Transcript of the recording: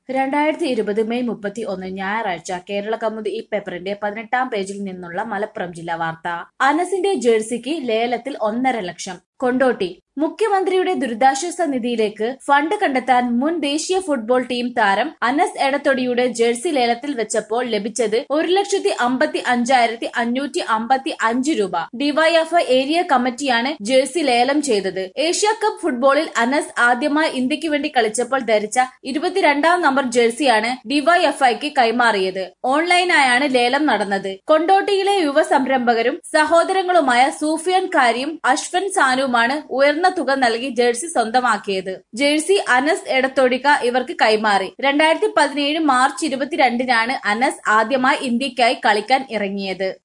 രണ്ടായിരത്തി ഇരുപത് മെയ് മുപ്പത്തി ഒന്ന് ഞായറാഴ്ച കേരള കൗമുദി ഈ പേപ്പറിന്റെ പതിനെട്ടാം പേജിൽ നിന്നുള്ള മലപ്പുറം ജില്ലാ വാർത്ത അനസിന്റെ ജേഴ്സിക്ക് ലേലത്തിൽ ഒന്നര ലക്ഷം കൊണ്ടോട്ടി മുഖ്യമന്ത്രിയുടെ ദുരിതാശ്വാസ നിധിയിലേക്ക് ഫണ്ട് കണ്ടെത്താൻ മുൻ ദേശീയ ഫുട്ബോൾ ടീം താരം അനസ് എടത്തൊടിയുടെ ജേഴ്സി ലേലത്തിൽ വെച്ചപ്പോൾ ലഭിച്ചത് ഒരു ലക്ഷത്തി അമ്പത്തി അഞ്ചായിരത്തി അഞ്ഞൂറ്റി അമ്പത്തി അഞ്ച് രൂപ ഡിവൈഎഫ്ഐ ഏരിയ കമ്മിറ്റിയാണ് ജേഴ്സി ലേലം ചെയ്തത് ഏഷ്യ കപ്പ് ഫുട്ബോളിൽ അനസ് ആദ്യമായി ഇന്ത്യക്ക് വേണ്ടി കളിച്ചപ്പോൾ ധരിച്ച ഇരുപത്തിരണ്ടാം നമ്പർ ജേഴ്സിയാണ് ഡിവൈഎഫ്ഐക്ക് കൈമാറിയത് ഓൺലൈനായാണ് ലേലം നടന്നത് കൊണ്ടോട്ടിയിലെ യുവ സംരംഭകരും സഹോദരങ്ങളുമായ സൂഫിയൻ കാരിയും അശ്വൻ സാനുവുമാണ് ഉയർന്ന തുക നൽകി ജേഴ്സി സ്വന്തമാക്കിയത് ജേഴ്സി അനസ് എടത്തൊടിക്ക ഇവർക്ക് കൈമാറി രണ്ടായിരത്തി പതിനേഴ് മാർച്ച് ഇരുപത്തിരണ്ടിനാണ് അനസ് ആദ്യമായി ഇന്ത്യക്കായി കളിക്കാൻ ഇറങ്ങിയത്